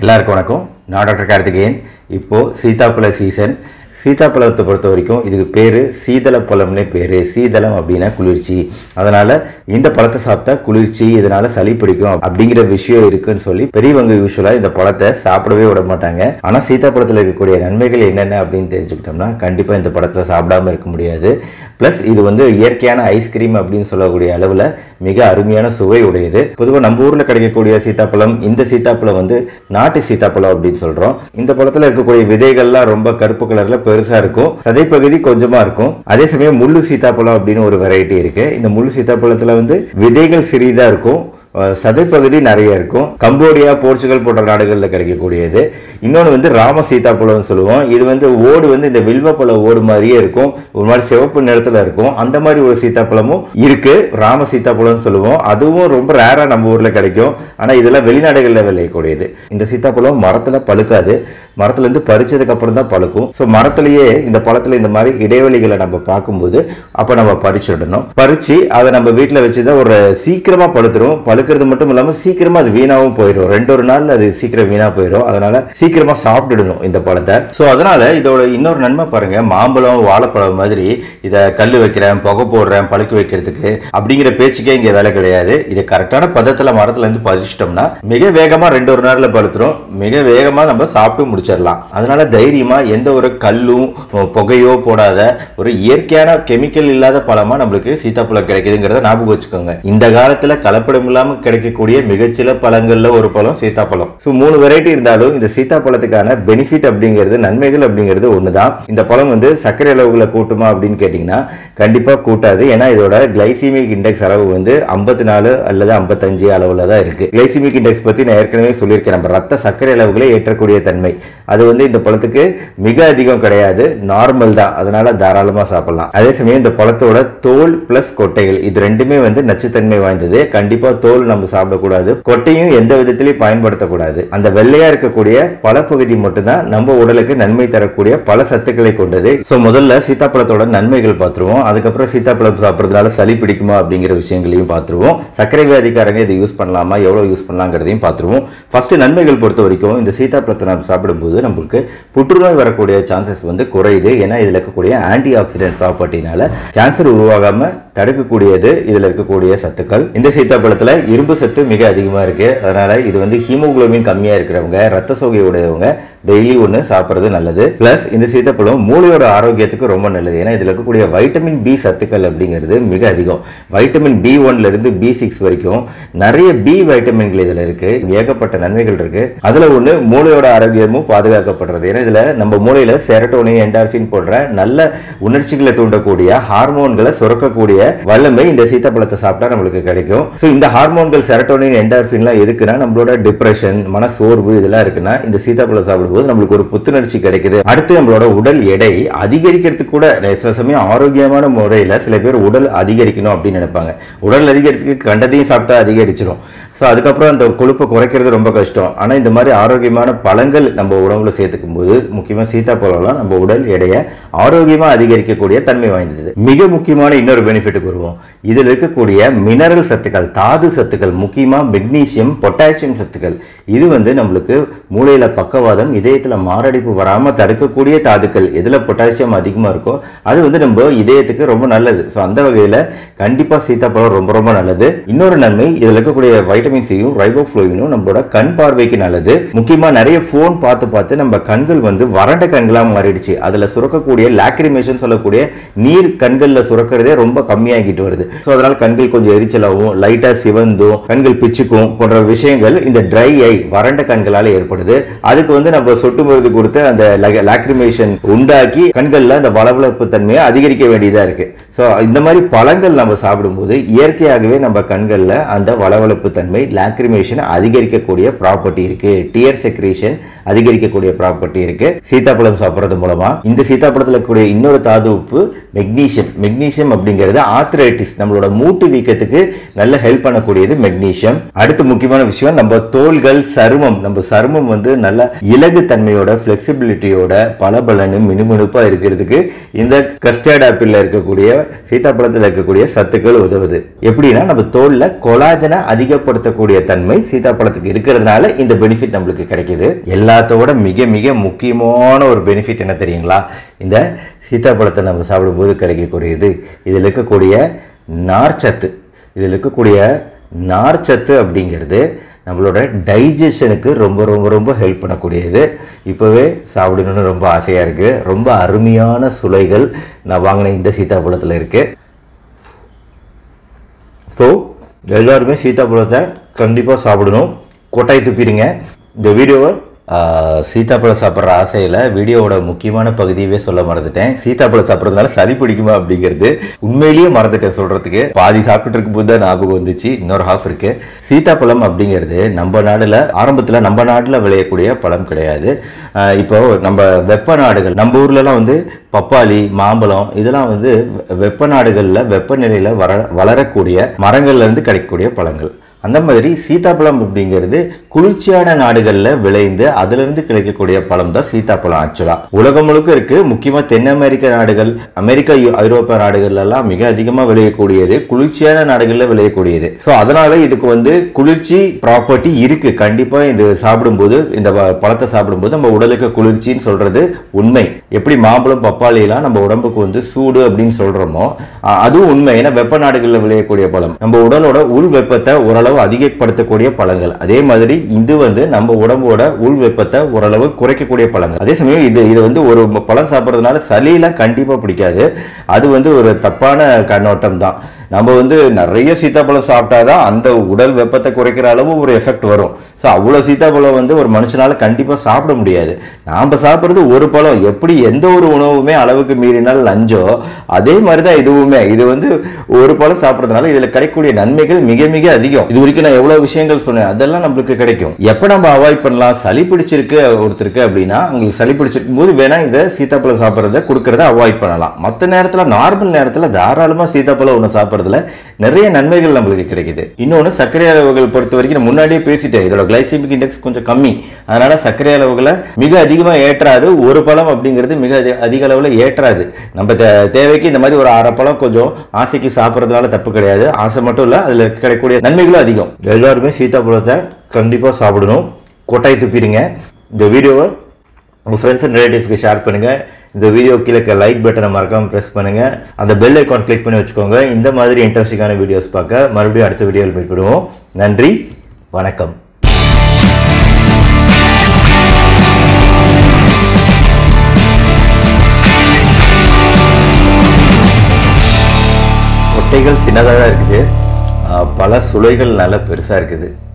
எல்லாருக்கும் வணக்கம் நான் டாக்டர் கார்த்திகேயன் இப்போது சீதாப்பழ சீசன் சீதாப்பழத்தை பொறுத்த வரைக்கும் இதுக்கு பேர் சீதள பழம்னே பேர் சீதளம் அப்படின்னா குளிர்ச்சி அதனால் இந்த பழத்தை சாப்பிட்டா குளிர்ச்சி இதனால் சளி பிடிக்கும் அப்படிங்கிற விஷயம் இருக்குன்னு சொல்லி பெரியவங்க யூஸ்வலாக இந்த பழத்தை சாப்பிடவே விட மாட்டாங்க ஆனால் சீதாப்பழத்தில் இருக்கக்கூடிய நன்மைகள் என்னென்ன அப்படின்னு தெரிஞ்சுக்கிட்டோம்னா கண்டிப்பாக இந்த பழத்தை சாப்பிடாம இருக்க முடியாது ப்ளஸ் இது வந்து இயற்கையான ஐஸ்கிரீம் அப்படின்னு சொல்லக்கூடிய அளவில் மிக அருமையான சுவை உடையது பொதுவாக நம்ம ஊரில் கிடைக்கக்கூடிய சீத்தாப்பழம் இந்த சீத்தாப்பழம் வந்து நாட்டு சீத்தாப்பழம் அப்படின்னு சொல்கிறோம் இந்த பழத்தில் இருக்கக்கூடிய விதைகள்லாம் ரொம்ப கருப்பு கலரில் பெருசாக இருக்கும் சதைப்பகுதி கொஞ்சமாக இருக்கும் அதே சமயம் முள்ளு சீத்தாப்பழம் அப்படின்னு ஒரு வெரைட்டி இருக்குது இந்த முள்ளு சீத்தாப்பழத்தில் வந்து விதைகள் சிறிதாக இருக்கும் அஹ் சதைப்பகுதி நிறைய இருக்கும் கம்போடியா போர்ச்சுகல் போன்ற நாடுகளில் கிடைக்கக்கூடியது இன்னொன்று வந்து ராம சீதாப்பழம்னு சொல்லுவோம் இது வந்து ஓடு வந்து இந்த வில்வப்பழ ஓடு மாதிரியே இருக்கும் ஒரு மாதிரி சிவப்பு நிறத்தில் இருக்கும் அந்த மாதிரி ஒரு சீத்தாப்பழமும் இருக்கு ராம சீத்தாப்பழம்னு சொல்லுவோம் அதுவும் ரொம்ப ரேராக நம்ம ஊரில் கிடைக்கும் ஆனால் இதெல்லாம் வெளிநாடுகளில் விளையக்கூடியது இந்த சீத்தாப்பழம் மரத்தில் பழுக்காது மரத்துலேருந்து பறிச்சதுக்கு அப்புறம் தான் பழுக்கும் ஸோ மரத்துலேயே இந்த பழத்தில் இந்த மாதிரி இடைவெளிகளை நம்ம பார்க்கும்போது அப்போ நம்ம பறிச்சிடணும் பறித்து அதை நம்ம வீட்டில் வச்சு தான் ஒரு சீக்கிரமாக பழுத்துரும் பழுக்கிறது மட்டும் இல்லாமல் சீக்கிரமாக அது வீணாகவும் போயிடும் ரெண்டு ஒரு நாளில் அது சீக்கிரம் வீணாக போயிடும் அதனால சீக்கிரமாக சாப்பிட்டுடணும் இந்த பழத்தை ஸோ அதனால இதோட இன்னொரு நன்மை பாருங்க மாம்பழம் வாழைப்பழம் மாதிரி இதை கல் வைக்கிறேன் புகை போடுறேன் பழுக்க வைக்கிறதுக்கு அப்படிங்கிற பேச்சுக்கே இங்கே வேலை கிடையாது இதை கரெக்டான பதத்தில் மரத்துலேருந்து பதிச்சிட்டோம்னா மிக வேகமாக ரெண்டு ஒரு நாளில் பழுத்துரும் மிக வேகமாக நம்ம சாப்பிட்டு முடிச்சிடலாம் அதனால தைரியமாக எந்த ஒரு கல்லும் புகையோ போடாத ஒரு இயற்கையான கெமிக்கல் இல்லாத பழமாக நம்மளுக்கு சீத்தாப்பழம் கிடைக்குதுங்கிறத ஞாபகம் வச்சுக்கோங்க இந்த காலத்தில் கலப்படம் இல்லாமல் கிடைக்கக்கூடிய மிகச்சில பழங்கள்ல ஒரு பழம் சீத்தாப்பழம் ஸோ மூணு வெரைட்டி இருந்தாலும் இந்த சீத்தாப்பழத்துக்கான பெனிஃபிட் அப்படிங்கிறது நன்மைகள் அப்படிங்கிறது ஒன்று தான் இந்த பழம் வந்து சர்க்கரை அளவுகளை கூட்டுமா அப்படின்னு கேட்டிங்கன்னா கண்டிப்பாக கூட்டாது ஏன்னா இதோட கிளைசிமிக் இண்டெக்ஸ் அளவு வந்து ஐம்பத்தி நாலு அல்லது ஐம்பத்தஞ்சு அளவில் தான் இருக்குது கிளைசிமிக் இண்டெக்ஸ் பற்றி நான் ஏற்கனவே சொல்லியிருக்கேன் நம்ம ரத்த சர்க்கரை அளவுகளை ஏற்றக்கூடிய தன்மை அது வந்து இந்த பழத்துக்கு மிக அதிகம் கிடையாது நார்மல் தான் அதனால தாராளமாக சாப்பிடலாம் அதே சமயம் இந்த பழத்தோட தோல் ப்ளஸ் கொட்டைகள் இது ரெண்டுமே வந்து நச்சுத்தன்மை வாய்ந்தது கண்டிப்பாக தோல் நம்ம சாப்பிடக்கூடாது கொட்டையும் எந்த விதத்திலையும் பயன்படுத்தக்கூடாது அந்த வெள்ளையா இருக்கக்கூடிய பழப்பகுதி மட்டும்தான் நம்ம உடலுக்கு நன்மை தரக்கூடிய பல சத்துக்களை கொண்டது ஸோ முதல்ல சீத்தாப்பழத்தோட நன்மைகள் பார்த்துருவோம் அதுக்கப்புறம் சீத்தாப்பழம் சாப்பிட்றதுனால சளி பிடிக்குமா அப்படிங்கிற விஷயங்களையும் பார்த்துருவோம் சர்க்கரை வியாதிக்காரங்க இதை யூஸ் பண்ணலாமா எவ்வளோ யூஸ் பண்ணலாங்கிறதையும் பார்த்துருவோம் ஃபர்ஸ்ட் நன்மைகள் பொறுத்த வரைக்கும் இந்த சீத்தாப்பழத்தை நம்ம சாப்பிடும்போது நமக்கு புற்றுநோய் வரக்கூடிய சான்சஸ் வந்து குறையுது ஏன்னா இதில் இருக்கக்கூடிய ஆன்டி ஆக்சிடென்ட் ப்ராப்பர்ட்டினால கேன்சர் உருவாகாம தடுக்கக்கூடியது இதில் இருக்கக்கூடிய சத்துக்கள் இந்த சீத்தாப்பழத்தில் இரும்பு சத்து மிக அதிகமாக இருக்கு அதனால இது வந்து ஹீமோகுளோபின் கம்மியாக இருக்கிறவங்க ரத்த சோகை உடையவங்க டெய்லி ஒன்று சாப்பிட்றது நல்லது ப்ளஸ் இந்த சீத்தாப்பழம் மூளையோட ஆரோக்கியத்துக்கு ரொம்ப நல்லது ஏன்னா இதில் இருக்கக்கூடிய வைட்டமின் பி சத்துக்கள் அப்படிங்கிறது மிக அதிகம் வைட்டமின் பி ஒன்ல இருந்து பி சிக்ஸ் வரைக்கும் நிறைய பி வைட்டமின்கள் இதில் இருக்கு ஏகப்பட்ட நன்மைகள் இருக்கு அதில் ஒன்று மூளையோட ஆரோக்கியமும் பாதுகாக்கப்படுறது ஏன்னா இதில் நம்ம மூளையில் செரட்டோனின் என்டார்பின் போன்ற நல்ல உணர்ச்சிகளை தூண்டக்கூடிய ஹார்மோன்களை சுரக்கக்கூடிய வல்லமை இந்த சீத்தாப்பழத்தை சாப்பிட்டா நம்மளுக்கு கிடைக்கும் ஸோ இந்த ஹார்மோன்கள் செரட்டோனின் என்டார்பின்லாம் எதுக்குன்னா நம்மளோட டிப்ரெஷன் மன சோர்வு இதெல்லாம் இருக்குன்னா இந்த சீத்தாப்பழம் சாப்பிடும்போது நம்மளுக்கு ஒரு புத்துணர்ச்சி கிடைக்குது அடுத்து நம்மளோட உடல் எடை அதிகரிக்கிறதுக்கு கூட சில சமயம் ஆரோக்கியமான முறையில் சில பேர் உடல் அதிகரிக்கணும் அப்படின்னு நினைப்பாங்க உடல் அதிகரிக்கிறதுக்கு கண்டதையும் சாப்பிட்டா அதிகரிச்சிடும் ஸோ அதுக்கப்புறம் அந்த கொழுப்பை குறைக்கிறது ரொம்ப கஷ்டம் ஆனால் இந்த மாதிரி ஆரோக்கியமான பழங்கள் நம்ம உணவுல சேர்த்துக்கும் போது முக்கியமாக சீத்தாப்பழம்லாம் நம்ம உடல் எடையை ஆரோக்கியமாக அதிகரிக்கக்கூடிய தன்மை வாய்ந்தது மிக முக்கியமான இன்னொரு பெனிஃபிட்டுக்கு வருவோம் இதில் இருக்கக்கூடிய மினரல் சத்துக்கள் தாது சத்துக்கள் முக்கியமாக மெக்னீசியம் பொட்டாசியம் சத்துக்கள் இது வந்து நம்மளுக்கு மூளையில் பக்கவாதம் இதயத்தில் மாரடைப்பு வராமல் தடுக்கக்கூடிய தாதுக்கள் எதில் பொட்டாசியம் அதிகமாக இருக்கோ அது வந்து நம்ம இதயத்துக்கு ரொம்ப நல்லது ஸோ அந்த வகையில் கண்டிப்பாக சீத்தாப்பழம் ரொம்ப ரொம்ப நல்லது இன்னொரு நன்மை இதில் இருக்கக்கூடிய வைட்டமின் சியும் ரைபோஃப்ளோவினும் நம்மளோட கண் பார்வைக்கு நல்லது முக்கியமாக நிறைய ஃபோன் பார்த்து பார்த்து நம்ம கண்கள் வந்து வறண்ட கண்களாக மாறிடுச்சு அதில் சுரக்கக்கூடிய லாக்ரிமேஷன் சொல்லக்கூடிய நீர் கண்களில் சுரக்கிறதே ரொம்ப கம்மியாகிட்டு வருது ஸோ அதனால கண்கள் கொஞ்சம் எரிச்சலாகவும் லைட்டாக சிவந்தும் கண்கள் பிச்சுக்கும் போன்ற விஷயங்கள் இந்த ட்ரை ஐ வறண்ட கண்களால் ஏற்படுது அதுக்கு வந்து நம்ம சொட்டு மருந்து கொடுத்து அந்த லாக்ரிமேஷன் உண்டாக்கி கண்களில் அந்த வளவளப்பு தன்மையை அதிகரிக்க வேண்டியதாக இருக்கு ஸோ இந்த மாதிரி பழங்கள் நம்ம சாப்பிடும்போது இயற்கையாகவே நம்ம கண்களில் அந்த வளவளப்பு தன்மை லாக்ரிமேஷன் அதிகரிக்கக்கூடிய ப்ராப்பர்ட்டி இருக்கு டியர் செக்ரேஷன் அதிகரிக்கக்கூடிய ப்ராப்பர்ட்டி இருக்கு சீத்தாப்பழம் சாப்பிட்றது மூலமா இந்த சீத்தாப்பழத்தில் இருக்கக்கூடிய இன்னொரு தாது உப்பு மெக்னீசியம் மெக்னீசியம் அப்படிங்கிறது ஆத்ரைட்டிஸ் நம்மளோட மூட்டு வீக்கத்துக்கு நல்ல ஹெல்ப் பண்ணக்கூடியது மெக்னீசியம் அடுத்து முக்கியமான விஷயம் நம்ம தோள்கள் சருமம் நம்ம சருமம் வந்து நல்ல இலகு தன்மையோட ஃபிளெக்சிபிலிட்டியோட பளபளன்னு மினுமினுப்பா இருக்கிறதுக்கு இந்த கஸ்டர்ட் ஆப்பிள்ல இருக்கக்கூடிய சீதாப்பழத்தில் இருக்கக்கூடிய சத்துக்கள் உதவுது எப்படின்னா நம்ம தோல்ல கொலாஜனை அதிகப்படுத்தக்கூடிய தன்மை சீதாப்பழத்துக்கு இருக்கிறதுனால இந்த பெனிஃபிட் நம்மளுக்கு கிடைக்குது எல்லாத்தோட மிக மிக முக்கியமான ஒரு பெனிஃபிட் என்ன தெரியுங்களா இந்த சீதாப்பழத்தை நம்ம சாப்பிடும்போது கிடைக்கக்கூடியது இதில் இருக்கக்கூடிய நார்ச்சத்து இதில் இருக்கக்கூடிய நார்ச்சத்து அப்படிங்கிறது நம்மளோட டைஜஷனுக்கு ரொம்ப ரொம்ப ரொம்ப ஹெல்ப் பண்ணக்கூடியது இப்போவே சாப்பிடணும்னு ரொம்ப ஆசையாக இருக்குது ரொம்ப அருமையான சுளைகள் நான் வாங்கின இந்த சீத்தாப்பழத்தில் இருக்குது ஸோ எல்லாருமே சீத்தாப்பழத்தை கண்டிப்பாக சாப்பிடணும் கொட்டாய் துப்பிடுங்க இந்த வீடியோவை ஆஹ், சீத்தாப்பழம் சாப்பிட்ற ஆசையில் வீடியோவோட முக்கியமான பகுதியவே சொல்ல மறந்துட்டேன் சீத்தாப்பழம் சாப்பிட்றதுனால சளி பிடிக்குமா அப்படிங்கிறது உண்மையிலேயே மறந்துட்டேன் சொல்கிறதுக்கு பாதி சாப்பிட்டுட்டு இருக்கும்போது தான் ஞாபகம் வந்துச்சு இன்னொரு ஹாஃப் இருக்கு சீத்தாப்பழம் அப்படிங்கிறது நம்ம நாட்டில் ஆரம்பத்தில் நம்ம நாட்டில் விளையக்கூடிய பழம் கிடையாது ஆஹ், இப்போ நம்ம வெப்ப நாடுகள் நம்ம ஊர்லலாம் வந்து பப்பாளி மாம்பழம் இதெல்லாம் வந்து வெ- வெப்ப நாடுகளில் வெப்பநிலையில் வர வளரக்கூடிய மரங்கள்ல இருந்து கிடைக்கக்கூடிய பழங்கள் அந்த மாதிரி சீதாப்பழம் அப்படிங்கிறது குளிர்ச்சியான நாடுகளில் விளைந்து அதிலிருந்து கிடைக்கக்கூடிய பழம் தான் சீதாப்பழம் ஆக்சுவலாக உலகம் முழுக்க இருக்கு முக்கியமாக தென் அமெரிக்க நாடுகள் அமெரிக்கா யு- ஐரோப்பிய நாடுகள்ல எல்லாம் மிக அதிகமாக விளையக்கூடியது குளிர்ச்சியான நாடுகளில் விளையக்கூடியது ஸோ அதனால இதுக்கு வந்து குளிர்ச்சி ப்ராப்பர்ட்டி இருக்கு கண்டிப்பாக இது சாப்பிடும்போது இந்த ப- பழத்தை சாப்பிடும்போது நம்ம உடலுக்கு குளிர்ச்சின்னு சொல்றது உண்மை எப்படி மாம்பழம் பப்பாளி எல்லாம் நம்ம உடம்புக்கு வந்து சூடு அப்படின்னு சொல்றோமோ அ- அதுவும் உண்மை ஏன்னா வெப்ப நாடுகளில் விளையக்கூடிய பழம் நம்ம உடலோட உள் வெப்பத்தை ஓரளவு அதிகப்படுத்தக்கூடிய பழங்கள் அதே மாதிரி இது வந்து நம்ம உடம்போட உள் வெப்பத்தை ஓரளவு குறைக்கக்கூடிய பழங்கள் அதே சமயம் இது இது வந்து ஒரு பழம் சாப்பிட்றதுனால சளியெல்லாம் கண்டிப்பாக பிடிக்காது அது வந்து ஒரு தப்பான கண்ணோட்டம் தான் நம்ம வந்து நிறைய சீத்தாப்பழம் சாப்பிட்டாதான் அந்த உடல் வெப்பத்தை குறைக்கிற அளவு ஒரு எஃபெக்ட் வரும் ஸோ அவ்வளோ சீத்தாப்பழம் வந்து ஒரு மனுஷனால கண்டிப்பாக சாப்பிட முடியாது நாம் சாப்பிட்றது ஒரு பழம் எப்படி எந்த ஒரு உணவுமே அளவுக்கு மீறினால் லஞ்சோ அதே மாதிரி தான் இதுவுமே இது வந்து ஒரு பழம் சாப்பிட்றதுனால இதில் கிடைக்கக்கூடிய நன்மைகள் மிக மிக அதிகம் இது வரைக்கும் நான் எவ்வளோ விஷயங்கள் சொன்னேன் அதெல்லாம் நம்மளுக்கு கிடைக்கும் எப்போ நம்ம அவாய்ட் பண்ணலாம் சளி பிடிச்சிருக்கு ஒருத்தருக்கு அப்படின்னா உங்களுக்கு சளி பிடிச்சிருக்கும் போது வேணா இதை சீத்தாப்பழம் சாப்பிட்றத கொடுக்கறத அவாய்ட் பண்ணலாம் மற்ற நேரத்தில் நார்மல் நேரத்தில் தாராளமாக சீத்தாப்பழம் ஒன்று சாப்பிட்றதுல நிறைய நன்மைகள் நம்மளுக்கு கிடைக்குது இன்னொன்று சர்க்கரை அளவுகள் பொறுத்த வரைக்கும் நான் முன்னாடியே பேசிட்டேன் இதோட கிளைசிமிக் இண்டெக்ஸ் கொஞ்சம் கம்மி அதனால சர்க்கரை அளவுகளை மிக அதிகமாக ஏற்றாது ஒரு பழம் அப்படிங்கிறது மிக அதி- அதிக அளவில் ஏற்றாது நம்ம தே- தேவைக்கு இந்த மாதிரி ஒரு அரை பழம் கொஞ்சம் ஆசைக்கு சாப்பிட்றதுனால தப்பு கிடையாது ஆசை மட்டும் இல்லை அதில் கிடைக்கக்கூடிய நன்மைகளும் அதிகம் எல்லாருமே சீத்தாப்பழத்தை கண்டிப்பாக சாப்பிடணும் கொட்டாய் துப்பிடுங்க இந்த வீடியோவை உங்கள் ஃப்ரெண்ட்ஸ் அண்ட் ரிலேட்டிவ்ஸ்க்கு ஷேர் பண்ணுங்கள் இந்த வீடியோ கீழே லைக் பட்டனை மறக்காமல் ப்ரெஸ் பண்ணுங்கள் அந்த பெல் ஐக்கான் கிளிக் பண்ணி வச்சுக்கோங்க இந்த மாதிரி இன்ட்ரெஸ்டிங்கான வீடியோஸ் பார்க்க மறுபடியும் அடுத்த வீடியோவில் மீட் பண்ணுவோம் நன்றி வணக்கம் கொட்டைகள் சின்னதாக தான் இருக்குது ஆஹ் பல சுளைகள் நல்லா பெருசாக இருக்குது